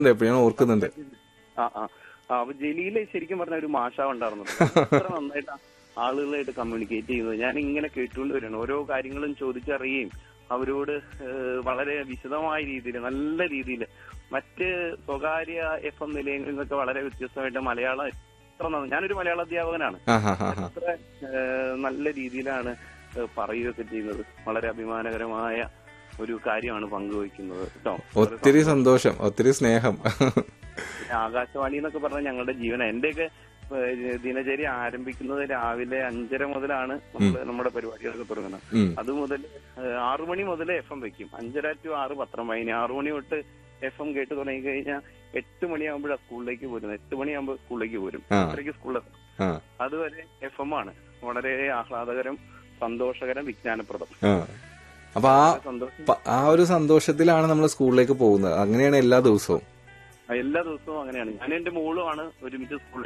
എപ്പോഴും ഞാൻ ഓർക്കുന്നുണ്ട് ആ ആ ആ, അപ്പൊ ജലീല് ശരിക്കും പറഞ്ഞ ഒരു മാഷാ ഉണ്ടായിരുന്നു അത്ര നന്നായിട്ട് ആളുകളായിട്ട് കമ്മ്യൂണിക്കേറ്റ് ചെയ്യുന്നത് ഞാൻ ഇങ്ങനെ കേട്ടുകൊണ്ട് വരികയാണ് ഓരോ കാര്യങ്ങളും ചോദിച്ചറിയുകയും അവരോട് ഏഹ്, വളരെ വിശദമായ രീതിയിൽ നല്ല രീതിയിൽ മറ്റ് സ്വകാര്യ എഫ് എം നിലയങ്ങളിൽ നിന്നൊക്കെ വളരെ വ്യത്യസ്തമായിട്ട് മലയാളം എത്ര നന്ന- ഞാനൊരു മലയാള അധ്യാപകനാണ് ആ ഹാ ഹാ ഹാ അത്ര ഏഹ്, നല്ല രീതിയിലാണ് ഏഹ്, പറയുകയൊക്കെ ചെയ്യുന്നത് വളരെ അഭിമാനകരമായ ഒരു കാര്യമാണ് പങ്കുവയ്ക്കുന്നത് കേട്ടോ ഒത്തിരി സന്തോഷം ഒത്തിരി സ്നേഹം പിന്നെ ആകാശവാണി എന്നൊക്കെ പറഞ്ഞാൽ ഞങ്ങളുടെ ജീവന എന്റെയൊക്കെ ഏഹ്, ദിനചര്യ ആരംഭിക്കുന്നത് രാവിലെ അഞ്ചര മുതലാണ് നമ്മൾ നമ്മുടെ പരിപാടികളൊക്കെ തുടങ്ങുന്നത് ഉം. അത് മുതൽ ഏഹ്, ആറു മണി മുതൽ എഫ് എം വെക്കും അഞ്ചര ടു ആറ് പത്രം വായന ആറു മണി തൊട്ട് എഫ് എം കേട്ട് തുടങ്ങി കഴിഞ്ഞാൽ എട്ട് മണിയാകുമ്പോഴാണ് സ്കൂളിലേക്ക് പോരുന്നത് എട്ട് മണിയാകുമ്പോൾ സ്കൂളിലേക്ക് പോരും ആ. അത്രയ്ക്ക് സ്കൂളിലെത്തും ആ അതുവരെ എഫ് എം ആണ് വളരെ ആഹ്ലാദകരം സന്തോഷകരം വിജ്ഞാനപ്രദം ആ അപ്പൊ ആ സന്തോഷം പ- ആ ഒരു സന്തോഷത്തിലാണ് നമ്മൾ സ്കൂളിലേക്ക് പോകുന്നത് അങ്ങനെയാണ് എല്ലാ ദിവസവും എല്ലാ ദിവസവും അങ്ങനെയാണ് ഞാൻ എന്റെ മോളുമാണ് ഒരുമിച്ച് സ്കൂളിൽ